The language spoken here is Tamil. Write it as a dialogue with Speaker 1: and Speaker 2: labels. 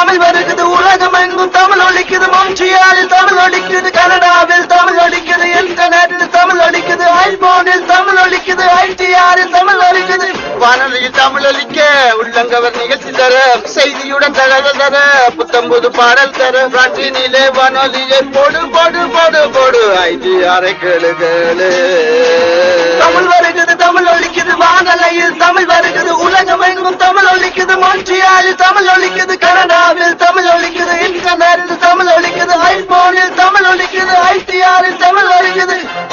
Speaker 1: தமிழ் வருகுது உலகம் எங்கும் தமிழ் ஒலிக்குது மொன்றியாலில் தமிழ் ஒலிக்குது கனடாவில் தமிழ் ஒலிக்குது இன்டர்நெட்டில் தமிழ் ஒலிக்குது ஐபோனில் தமிழ் ஒலிக்குது ஐடிஆரில் தமிழ் ஒலிக்குது வானொலியில் தமிழ் ஒலிக்க உள்ளங்கவர் நிகழ்ச்சி தர செய்தியுடன் தகவல் தர புத்தம்புது பாடல் தர பிரான்சினிலே வானொலியை போடு போடு போடு போடு ஐடிஆரை கேளு கேளு தமிழ் வருகுது தமிழ் ஒலிக்குது வானலையில் தமிழ் வருகுது உலகம் எங்கும் தமிழ் ஒலிக்குது மொன்றியாலில் தமிழ் ஒலிக்குது கனடாவில்